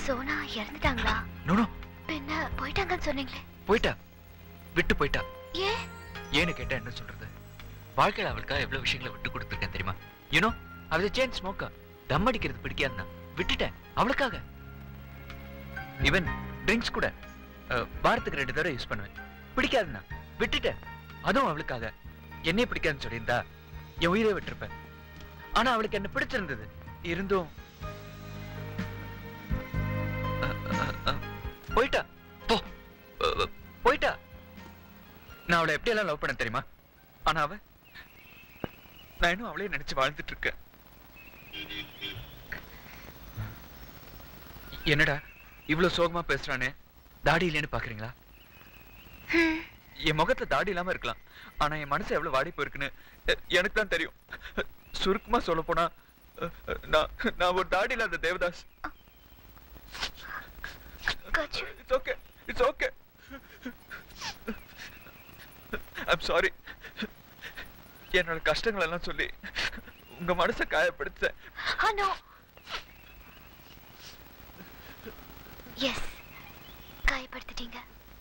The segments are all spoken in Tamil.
சோனா இறந்துட்டாங்களா நோ பின்ன போயிட்டாங்கன்னு சொன்னீங்களே போயிட்டா விட்டு போயிட்டா ஏன் ஏன்னு கேட்டா என்ன சொல்றது வாழ்க்கையில அவளுக்காக எவ்வளவு விஷயங்களை விட்டு கொடுத்துருக்கேன் தெரியுமா யூனோ அவளை சேஞ்ச் ஸ்மோக்கா தம் அடிக்கிறது பிடிக்காதுன்னா விட்டுட்டேன் அவளுக்காக ஈவன் ட்ரிங்க்ஸ் கூட அஹ், வாரத்துக்கு ரெண்டு தடவை யூஸ் பண்ணுவேன் பிடிக்காதுன்னா விட்டுட்டேன் அதுவும் அவளுக்காக என்னைய பிடிக்காதுன்னு சொல்லியிருந்தா என் உயிரை விட்டிருப்பேன் ஆனா அவளுக்கு என்ன பிடிச்சிருந்தது இருந்தும் அஹ், அஹ், அஹ், போயிட்டா போ அஹ், போயிட்டா நான் அவளை எப்படி எல்லாம் லவ் பண்ண தெரியுமா ஆனா அவ நான் இன்னும் அவளே நினைச்சு வாழ்ந்துட்டு இருக்கேன் என்னடா இவ்வளவு சோகமா பேசுறானே தாடி இல்லைன்னு பாக்குறீங்களா என் முகத்துல தாடி இல்லாம இருக்கலாம் ஆனா என் மனசு எவ்வளவு வாடி போயிருக்குன்னு எ- எனக்கு தான் தெரியும் சுருக்கமா சொல்ல போனா நான் நான் ஒரு தாடி இல்லாத தேவதாஸ் கச்சு it's okay it's okay I'm sorry என்னோட கஷ்டங்கள் எல்லாம் சொல்லி உங்க மனசை காயப்படுத்த ஆ நோ எஸ் காயப்படுத்திட்டீங்க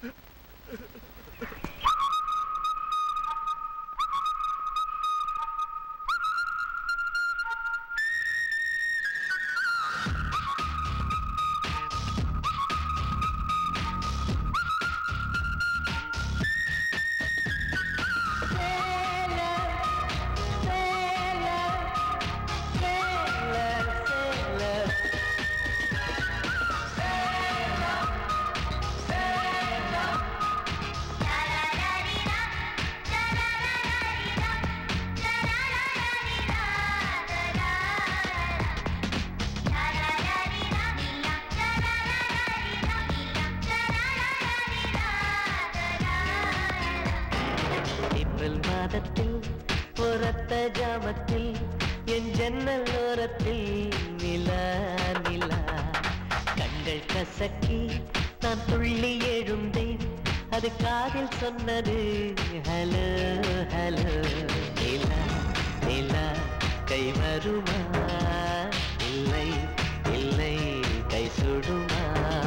ஏப்ரல் மாதத்தில் புறத்த ஜாமத்தில் என் ஜன்னல் ஓரத்தில் நிலா நிலா கண்கள் கசக்கி நான் துள்ளி எழுந்தேன் அது காதில் சொன்னது ஹலோ ஹலோ நிலா நிலா கை வருமா இல்லை இல்லை கை சுடுமா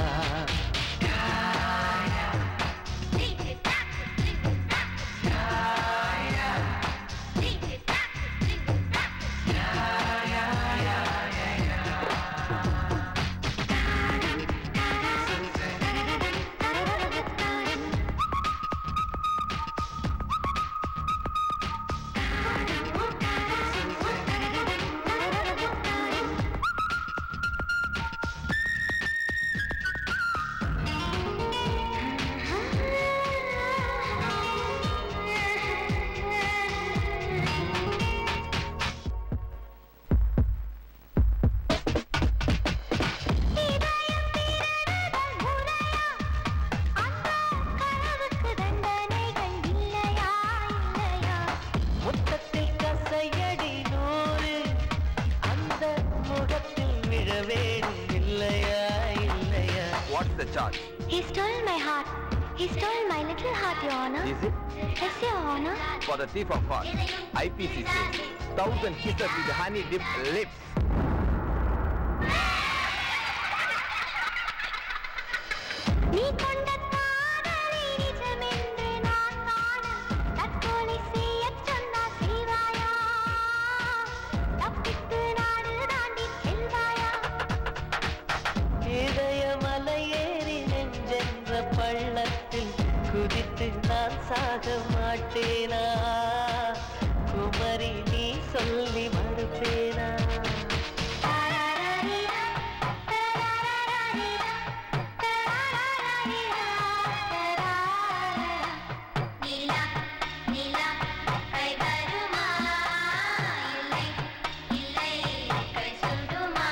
முத்தத்தில் கசையடி நூறு அந்த முகத்தில் விழ வேண்டும் இல்லையா இல்லையா what's the charge He stole my heart. He stole my little heart, Your Honor. Is it Yes, Your Honor. for the thief of heart. IPC says thousand kisses with honey dipped lips. நீ கொண்ட காதலை நிஜமென்று நான் காண தற்கொலை செய்யச் சொன்னார் செய்வாயா? தப்பித்து நாடு தாண்டிச் செல்வாயா? இதயமலையேறி நெஞ்சென்ற பள்ளத்தில் குதித்து நான் சாக மாட்டேனா குமரி நீ சொல்லி மறுப்பேனா தரரரிரா, தரரரிரா, தரரரிரா, தரரரா. நிலா, நிலா, கை வருமா? இல்லை, இல்லை, கை சுடுமா?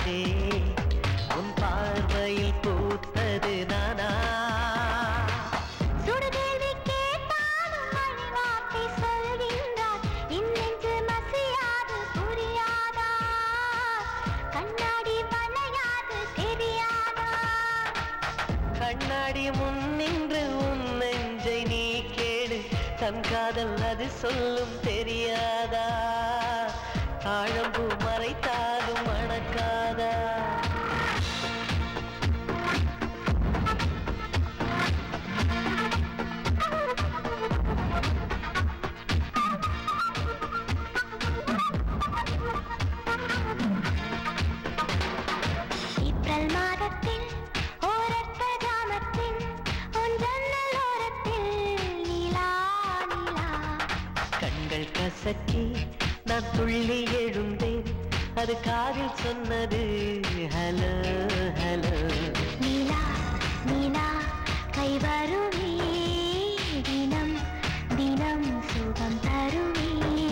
பூந்தே உன் பார்வையில் பூத்தது நானா சுடுகேள்வி கேட்டாலும் மணி வார்த்தை சொல்கின்றார் இன்னென்று மசியாது புரியாதா கண்ணாடி வளையாது தெரியாதா கண்ணாடி முன் நின்று உன் நெஞ்சை நீ கேடு தன் காதல் அது சொல்லும் தெரியாதா தாழம்பூ மறைத்தாலும் மணக்காதா ஏப்ரல் மாதத்தில் ஓரத்த ஜாமத்தில் உன் ஜன்னல் ஓரத்தில் நீலா நீலா கண்கள் கசக்கி நான் துள்ளி எழுந்தேன் அது காதில் சொன்னது ஹலோ ஹலோ நீலா நீலா கை வருமே தினம் தினம் சுகம் தருமே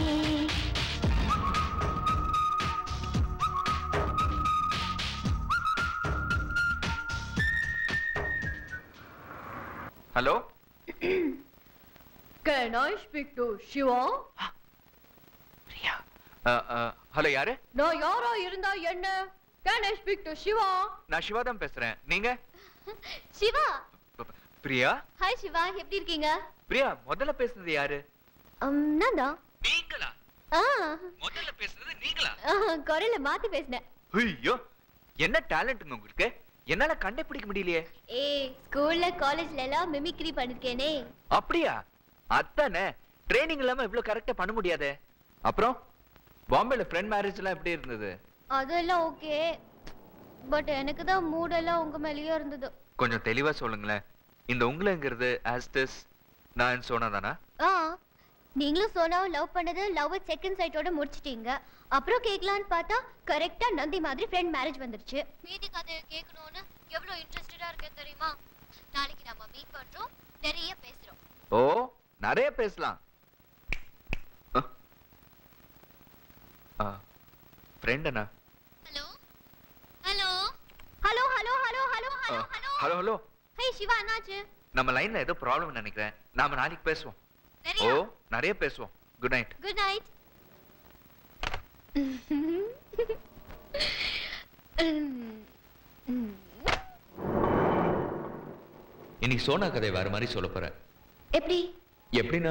hello Can I speak to Shiva? Priya hello யாரு நான் யாரா இருந்தா என்ன Can I speak to Shiva? நான் சிவா தான் பேசுறேன் நீங்க சிவா பிரியா ஹாய் சிவா எப்படி இருக்கீங்க பிரியா முதல்ல பேசுனது யாரு நான் தான் நீங்களா ஆ முதல்ல பேசுனது நீங்களா குரல மாத்தி பேசினேன் ஐயோ என்ன டேலண்ட்ங்க உங்களுக்கு என்னால கண்டுபிடிக்க முடியலையே ஏய் ஸ்கூல்ல காலேஜ்ல எல்லாம் மிமிக்ரி பண்ணிருக்கேனே அப்படியா அதானே ட்ரைனிங் இல்லாம இவ்வளவு கரெக்டா பண்ண முடியாதே அப்புறம் பாம்பேல ஃப்ரெண்ட் மேரேஜ் எல்லாம் எப்படி இருந்தது அதெல்லாம் ஓகே பட் எனக்கு தான் மூடெல்லாம் உங்க மேலயே இருந்தது கொஞ்சம் தெளிவா சொல்லுங்களேன் இந்த உங்களுங்கிறது ஆஸ் திஸ் நான் சொன்னதானா ஆ நீங்களும் சோனாவும் லவ் பண்ணது லவ் செகண்ட் சைட்டோட முடிச்சிட்டீங்க அப்புறம் கேட்கலான்னு பார்த்தா கரெக்டா நந்தி மாதிரி ஃப்ரெண்ட் மேரேஜ் வந்துருச்சு மீதி கதை கேட்கணும்னு எவ்வளவு இன்ட்ரெஸ்டடா இருக்கேன் தெரியுமா நாளைக்கு நம்ம மீட் பண்றோம் நிறைய பேசுறோம் ஓ நிறைய பேசலாம் ஃப்ரெண்ட் அண்ணா hello hello hello hello hello hello hello hello hello hello hey Shiva என்னாச்சு நம்ம லைன்ல ஏதோ ப்ராப்ளம் நினைக்கிறேன் நாம நாளைக்கு பேசுவோம் ஓ நிறைய நிறைய பேசுவோம் குட் நைட் குட் நைட் இன்னைக்கு சோனா கதை வேற மாதிரி சொல்ல போறேன் எப்படி எப்படின்னா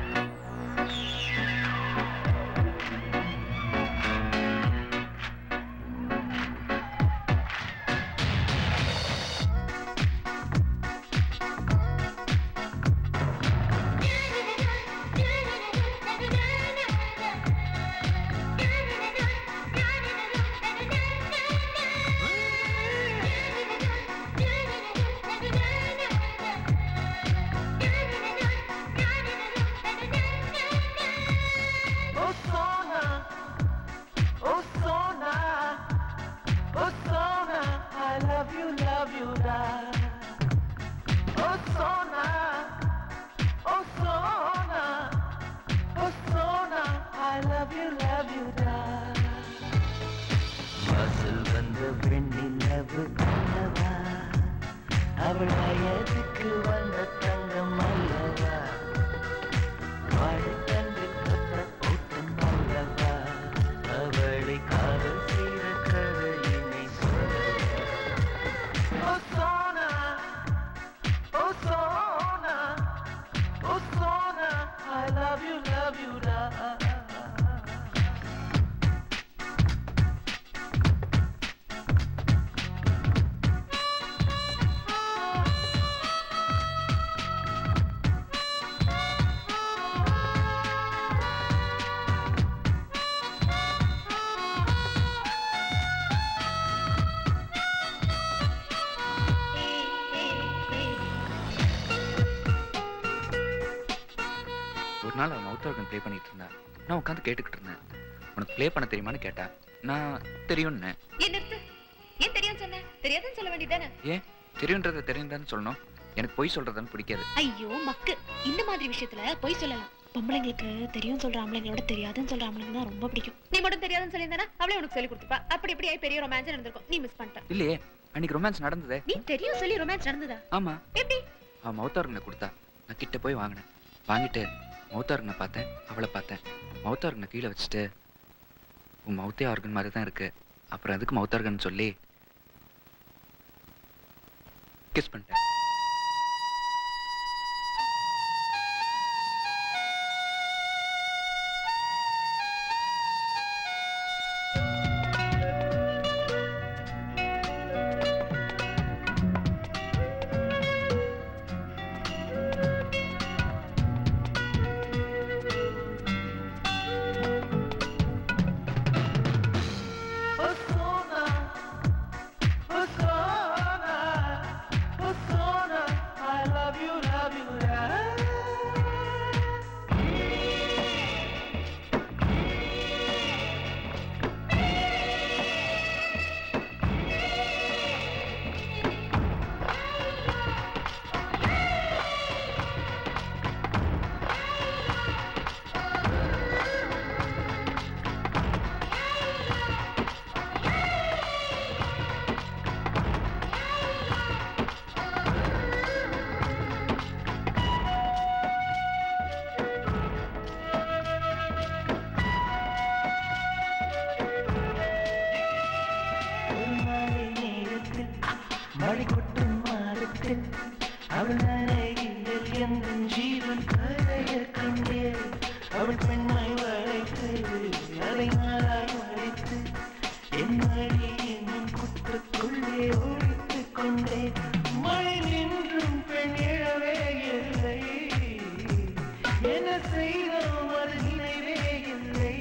Oh Sona, oh Sona, oh Sona, I love you, love you, da. Oh Sona, oh Sona, oh Sona, I love you, love you, da. வாசல் வந்த வெண்ணிலவு அல்லவா அவள் வயதுக்கு வந்த தங்கம் அல்லவா வாழ்த்தன்று தொட்ட கூட்டம் அல்லவா அவளை காதல் செய்த கதையினை சொல்லவா ஓ சோனா ஓ சோனா ஓ Sona I love you love you டா ஒரு நாள் அவன் மவுத் ஆர்கன் ப்ளே பண்ணிட்டு இருந்தான் நான் உட்காந்து கேட்டுக்கிட்டு இருந்தேன் உனக்கு ப்ளே பண்ண தெரியுமான்னு கேட்டா நான் தெரியும்னு ஏன் நிறுத்து ஏன் தெரியும் சொன்ன தெரியாதுன்னு சொல்ல வேண்டியதானே ஏன் தெரியுன்றதை தெரியுதான்னு சொல்லணும் எனக்கு பொய் சொல்றதுன்னு பிடிக்காது ஐயோ மக்கு இந்த மாதிரி விஷயத்துல பொய் சொல்லலாம் பொம்பளைங்களுக்கு தெரியும் சொல்ற ஆம்பளைங்களோட தெரியாதுன்னு சொல்ற ஆம்பளைங்க தான் ரொம்ப பிடிக்கும் நீ மட்டும் தெரியாதுன்னு சொல்லியிருந்தானா அவளே உனக்கு சொல்லி கொடுத்துப்பா அப்படி இப்படி ஆயி பெரிய ரொமான்ஸ் நடந்திருக்கும் நீ மிஸ் பண்ணிட்ட இல்லையே அன்னைக்கு ரொமான்ஸ் நடந்ததே நீ தெரியும் சொல்லி ரொமான்ஸ் நடந்ததா ஆமா எப்படி அவ மௌத்தார்கனை கொடுத்தா நான் கிட்ட போய் வாங்கினேன் வாங்கிட்டு மௌத்தார்கனை பார்த்தேன் அவளை பார்த்தேன் மௌத்தார்கனை கீழே வச்சுட்டு உன் மௌத்தே ஆர்கன் மாதிரி தான் இருக்கு அப்புறம் அதுக்கு மௌத்தார்கன் சொல்லி கிஸ் பண்ணிட்டேன் Hosanna, Hosanna, Hosanna, I love you, love you, love. ஒரு மழை நேரத்தில் மழை கொட்டும் மாதத்தில் அவள் நனைகின்ற எந்த ஜீவன் கரைய கண்டே அவள் பெண்மை வளைத்து அதை நாளாய் மறைத்து என் மழை என்னும் குட்டுக்குள்ளே ஒழித்துக் கொண்டே மழை நின்றும் பெண் எழவே இல்லை என்ன செய்தோம் அது நினைவே இல்லை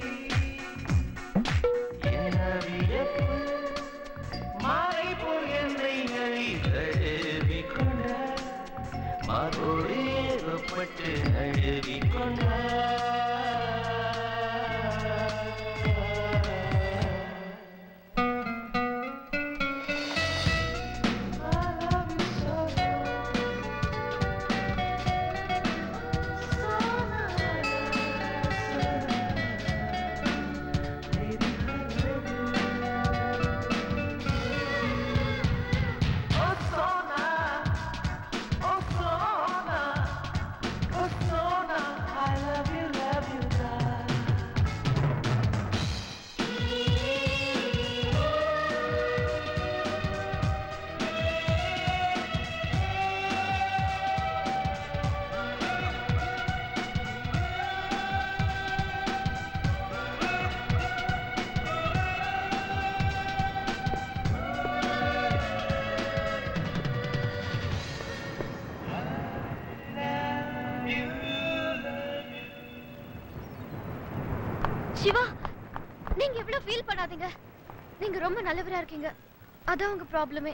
என்ன வியப்பு மாலை போல் என்னை அழிதழுவி கொண்டார் மாதோடு ஏவப்பட்டு அழுவி கொண்டார் Oh, Sona, oh, Sona, oh, Sona, I love you, love you, love. Siva நீங்க எவ்வளவு ஃபீல் பண்ணாதீங்க நீங்க ரொம்ப நல்லவரா இருக்கீங்க அதான் உங்க ப்ராப்ளமே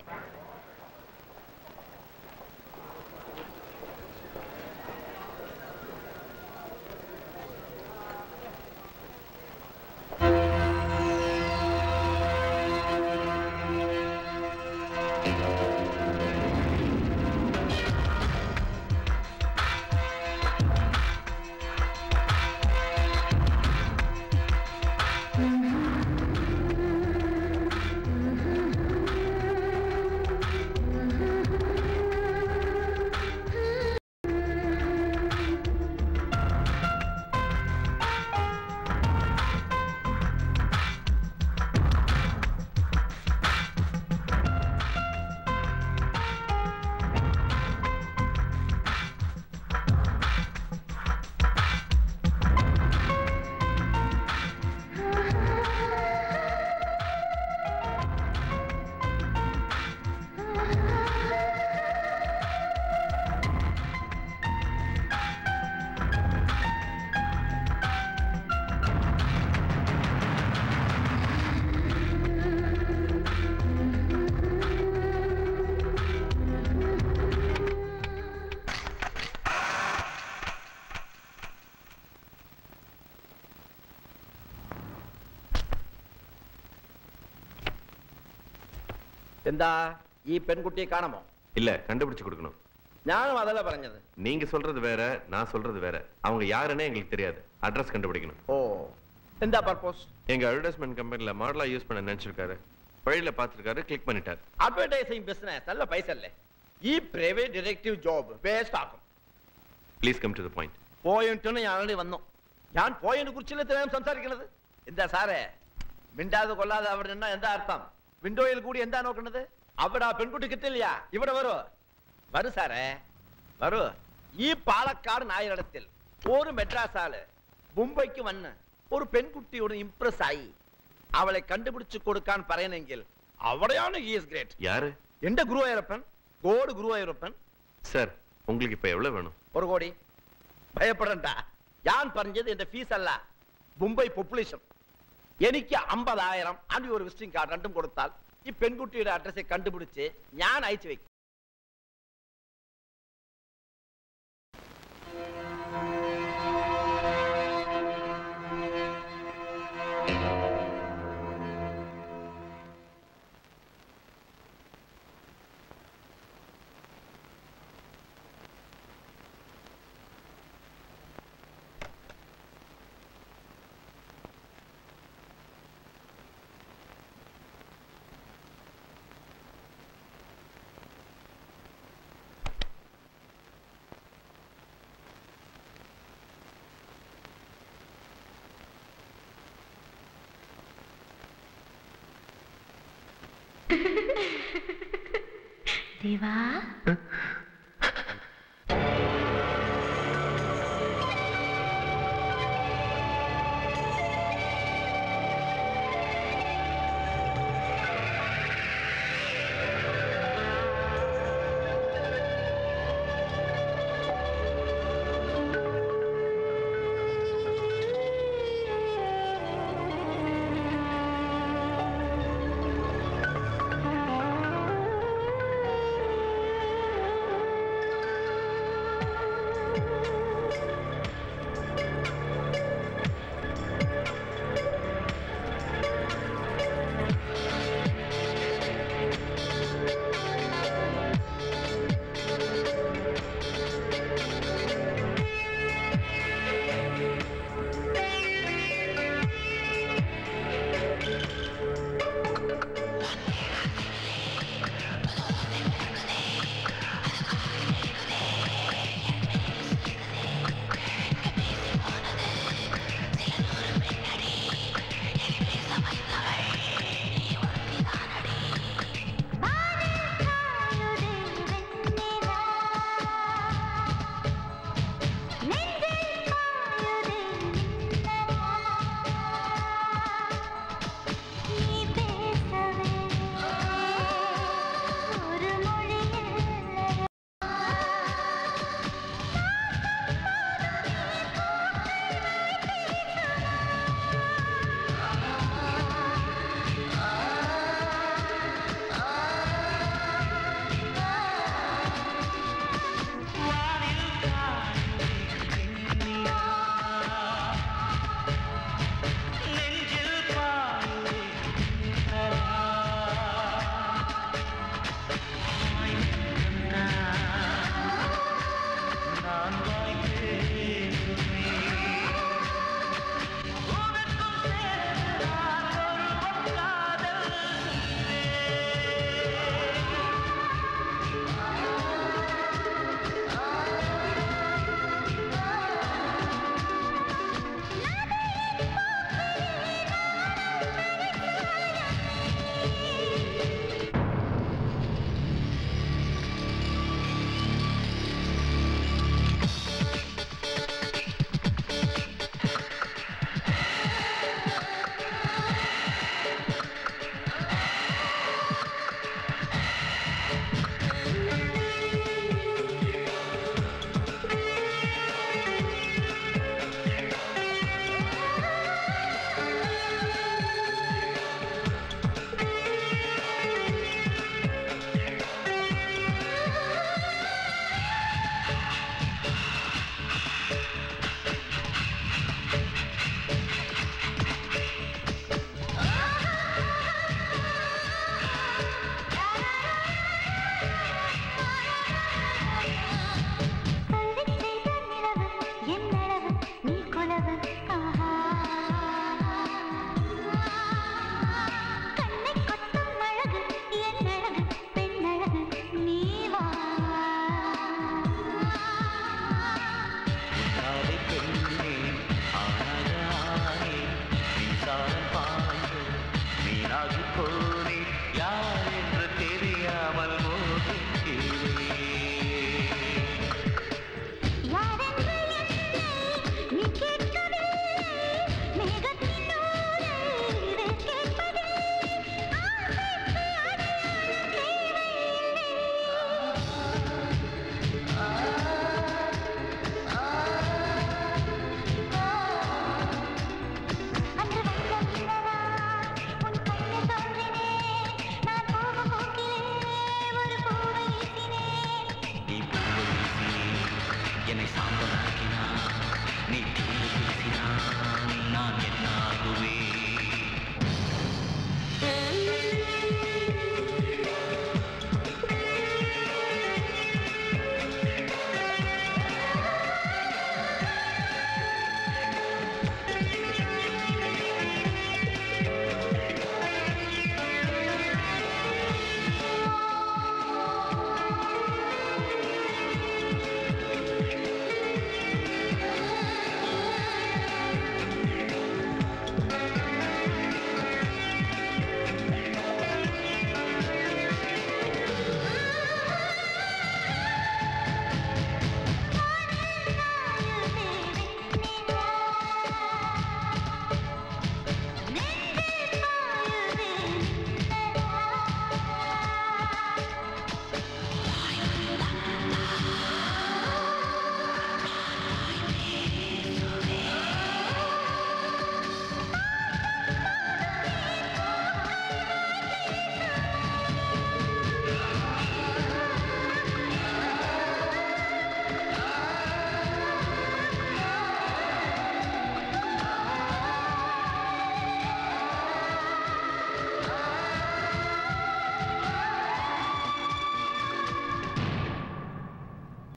எந்தா ஈ பெண்குட்டியை காணமோ இல்ல கண்டுபிடிச்சு கொடுக்கணும் ഞാനും അതല്ല പറഞ്ഞത് நீங்க சொல்றது வேற நான் சொல்றது வேற அவங்க யாருன்னே எங்களுக்கு தெரியாது அட்ரஸ் கண்டுபிடிக்கணும் ഓ എന്താ പർപ്പോസ് எங்க அட்வர்டைஸ்மெண்ட் கம்பெனில மாடலா யூஸ் பண்ண நினைச்சிருக்காரு வழியில பார்த்திருக்காரு கிளிக் பண்ணிட்டார் അഡ്വർടൈസിംഗ് ബിസിനസ് നല്ല പൈസ അല്ലേ ഈ പ്രൈവറ്റ് ഡിറ്റക്റ്റീവ് ജോബ് വേസ്റ്റ് ആക്കും please come to the point പോയിന്റിന് ഞാൻ ആൾറെഡി വന്നു ഞാൻ പോയിന്റ് കുറിച്ചല്ലേ ഞാൻ സംസാരിക്കണത് എന്താ സാറേ മിണ്ടാതെ കൊള്ളാതെ അവിടെ നിന്നാ എന്താ അർത്ഥം വിൻഡോയിൽ കൂടി എന്താ നോക്കണത് അവിടെ ആ പെൺകുട്ടി കിട്ടില്ല ഇവിടെ വരൂ വരൂ സാറേ വരൂ ഈ പാലക്കാട് നായരിടത്തിൽ ഒരു മെഡ്രാസ് ആള് മുംബൈക്ക് വന്ന് ഒരു പെൺകുട്ടിയോട് ഇംപ്രസ് ആയി അവളെ കണ്ടുപിടിച്ചു കൊടുക്കാൻ പറയണമെങ്കിൽ അവിടെയാണ് ഈസ് ഗ്രേറ്റ് யாரு എന്റെ ഗുരുവായൂരപ്പൻ ഗോഡ് ഗുരുവായൂരപ്പൻ சார் உங்களுக்கு இப்ப எவ்வளவு வேணும் ഒരു കോടി ഭയപ്പെടണ്ട ഞാൻ പറഞ്ഞത് എന്റെ ഫീസ് അല്ല മുംബൈ പോപ്പുലേഷൻ എനിക്ക് അമ്പതായിരം അണ്ടി ഒരു വിസിറ്റിംഗ് കാർഡ് രണ്ടും കൊടുത്താൽ ഈ പെൺകുട്ടിയുടെ അഡ്രസ് കണ്ടുപിടിച്ച് ഞാൻ അയച്ചു വെക്കും தேவா ஆ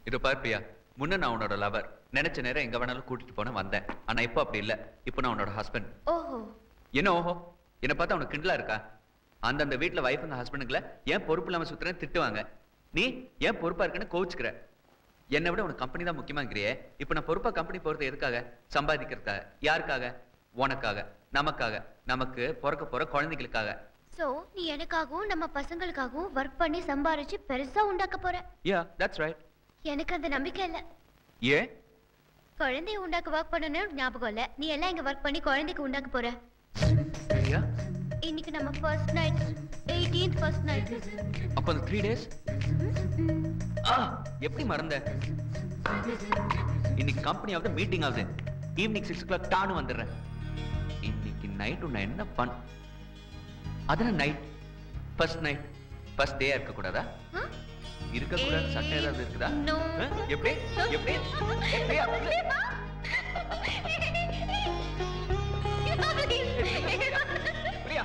இது பார் பிரியா முன்ன நான் உன்னோட லவர் நினைச்ச நேரம் எங்க வேணாலும் கூட்டிட்டு போன வந்தேன் ஆனா இப்போ அப்படி இல்ல இப்போ நான் உன்னோட ஹஸ்பண்ட் ஓஹோ என்ன ஓஹோ என்ன பார்த்தா உனக்கு கிண்டலா இருக்கா அந்தந்த வீட்டுல வைஃபுங்க ஹஸ்பண்டுங்களை ஏன் பொறுப்பு இல்லாம சுத்துறேன்னு திட்டுவாங்க நீ ஏன் பொறுப்பா இருக்குன்னு கோவிச்சுக்கிற என்னை விட உனக்கு கம்பெனி தான் முக்கியமாங்கிறியே இப்போ நான் பொறுப்பா கம்பெனி போறது எதுக்காக சம்பாதிக்கிறதுக்காக யாருக்காக உனக்காக நமக்காக நமக்கு பிறக்க போற குழந்தைகளுக்காக சோ நீ எனக்காகவும் நம்ம பசங்களுக்காகவும் ஒர்க் பண்ணி சம்பாரிச்சு பெருசா உண்டாக்க போற யா தட்ஸ் ரைட் எனக்கு அந்த நம்பிக்கை இல்ல ஏன் குழந்தைய உண்டாக்க ஒர்க் பண்ணணும் ஞாபகம் இல்ல நீ எல்லாம் இங்க ஒர்க் பண்ணி குழந்தைக்கு உண்டாக்க போற பிரியா இன்னைக்கு நம்ம first night 18th first night அப்போ அந்த த்ரீ டேஸ் ஆ எப்படி மறந்த இன்னைக்கு கம்பெனி ஆகுது மீட்டிங் ஆகுது ஈவினிங் சிக்ஸ் ஓ கிளாக் டானு வந்துடுறேன் இன்னைக்கு நைட் உன்னை என்ன பண் அதான் night first night first day இருக்க கூடாதா இருக்க கூடாது சட்டம் ஏதாவது இருக்குதா No. ஆ? எப்படி எப்படி ஏய், பிரியா, பிரியா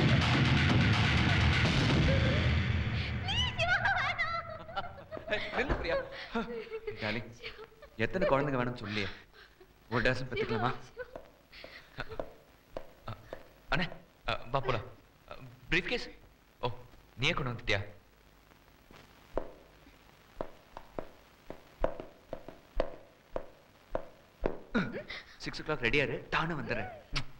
ஏய், நில்லு பிரியா டார்லிங் எத்தனை குழந்தைங்க வேணும்னு சொல்லி ஒரு டசன் பத்துக்கலாமா அண்ணே வா போலாம் பிரீஃப் கேஸ் ஓ நீயே கொண்டு வந்துட்டியா சிக்ஸ் ஓ கிளாக் ரெடியாரு டானு வந்துடுறேன்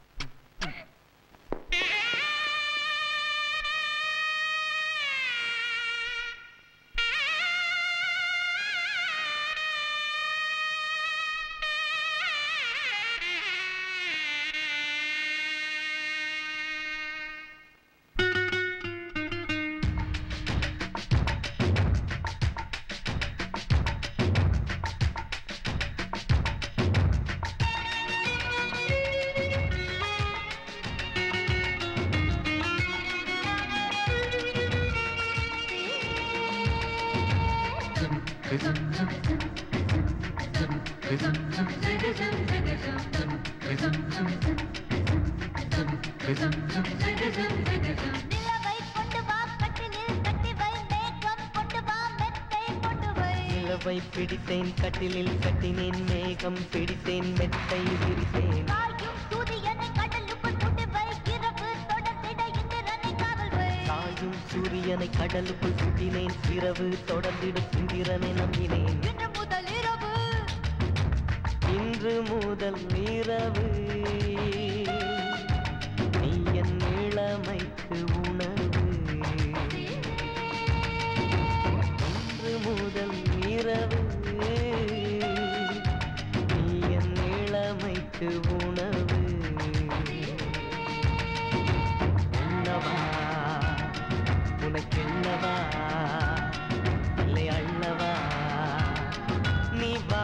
நிலவை கொண்டு வா கட்டிலில் கட்டி வை மேகம் கொண்டு வா மெத்தை கொண்டு வை நிலவை பிடித்தேன் கட்டிலில் கட்டினேன் மேகம் பிடித்தேன் மெத்தை விரித்தேன் காயும் சூரியனை கடலுக்குள் கொண்டு வை இரவு தொடர்ந்திட இந்திரனை காவல் வை காயும் சூரியனை கடலுக்குள் சுட்டினேன் இரவு தொடர்ந்திடும் இந்திரனை நம்பினேன் இன்று முதல் இரவு இன்று முதல் இரவு நீ என் இளமைக்கு உணவு இன்று முதல் இரவு நீ என் இளமைக்கு உணவு உண்ணவா உனக்கென்னவா இல்லை அள்ளவா நீ வா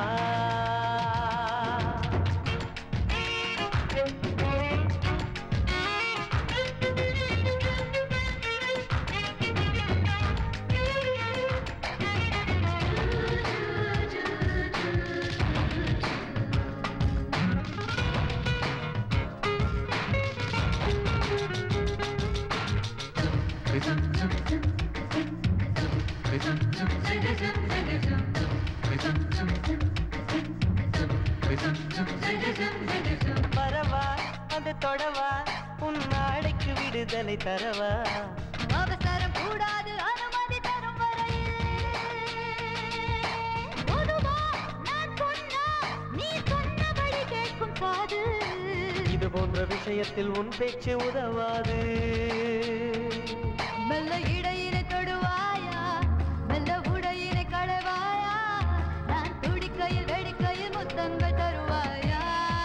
வரவா அது தொடவா உன் நாளைக்கு விடுதலை தரவா அவசரம் கூடாது அனுமதி தரும் வரையில் பொதுவா நான் சொன்னா நீ சொன்னபடி கேட்கும் காது இது போன்ற விஷயத்தில் உன் பேச்சு உதவாது மெல்ல இடையினை தொடுவாயா மெல்ல உடையினை களைவாயா நான் துடிக்கையில் வெடிக்கையில் முத்தங்கள் தருவாயா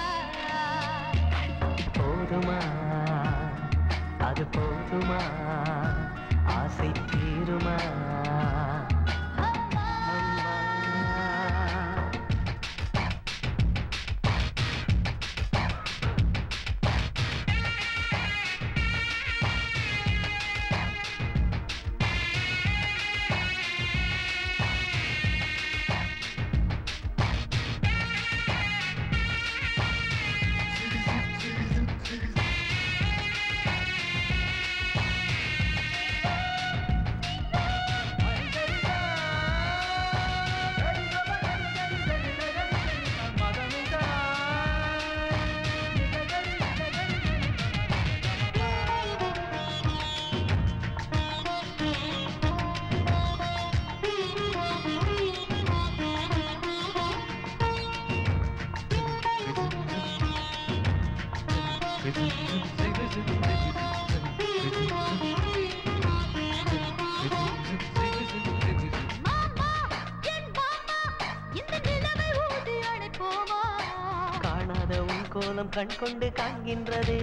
போதுமா அது போதுமா ஆசை தீருமா அம்மா அம்மா மாமா என் மாமா இந்த நிலவை ஊதி அணைப்போமா காணாத உன் கோலம் கண் கொண்டு காண்கின்றதே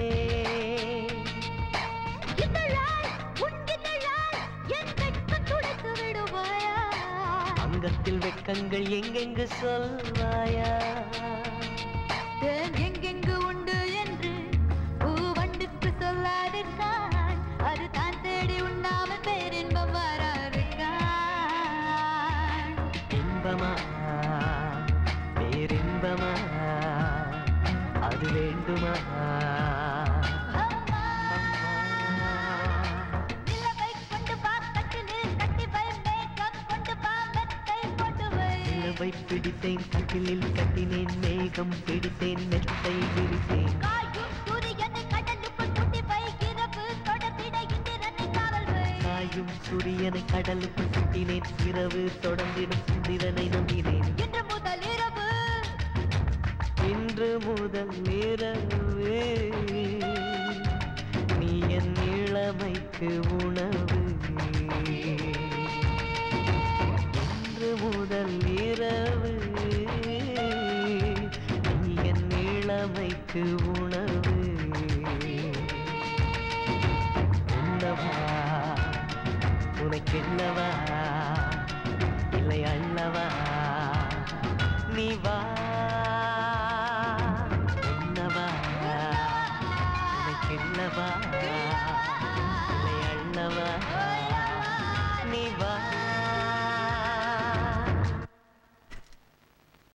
இதழாய் உன் இதழாய் என் வெட்கம் துடைத்து விடுவாயா அங்கத்தில் வெட்கங்கள் எங்கெங்கு சொல்வாயா தேன் எங்கெங்கு உண்டு என்று பூவண்டுக்கு சொல்லாதிருக்காய் அது தான் தேடி உண்ணாமல் பேரின்பம் வராதிருக்காய் இன்பமா பேரின்பமா அது வேண்டுமா அம்மா நிலவை கொண்டு வா கட்டிலில் கட்டி வை மேகம் கொண்டு வா மெத்தை கொண்டு வை நிலவை பிடித்தேன் கட்டிலில் கட்டினேன் மேகம் பிடித்தேன் மெத்தை விரித்தேன் காயும் சூரியனை கடலுக்குள் கூட்டி வை இரவு தொடர்ந்திட இந்திரனை காவல் வை காயும் சூரியனை கடலுக்குள் சுட்டினேன் இரவு தொடர்ந்திடும் இந்திரனை நம்பினேன் இன்று முதல் இரவு இன்று முதல் இரவு நீ என் இளமைக்கு உணவு இன்று முதல் இரவு நீ என் இளமைக்கு உணவு உண்ணவா உனக்கென்னவா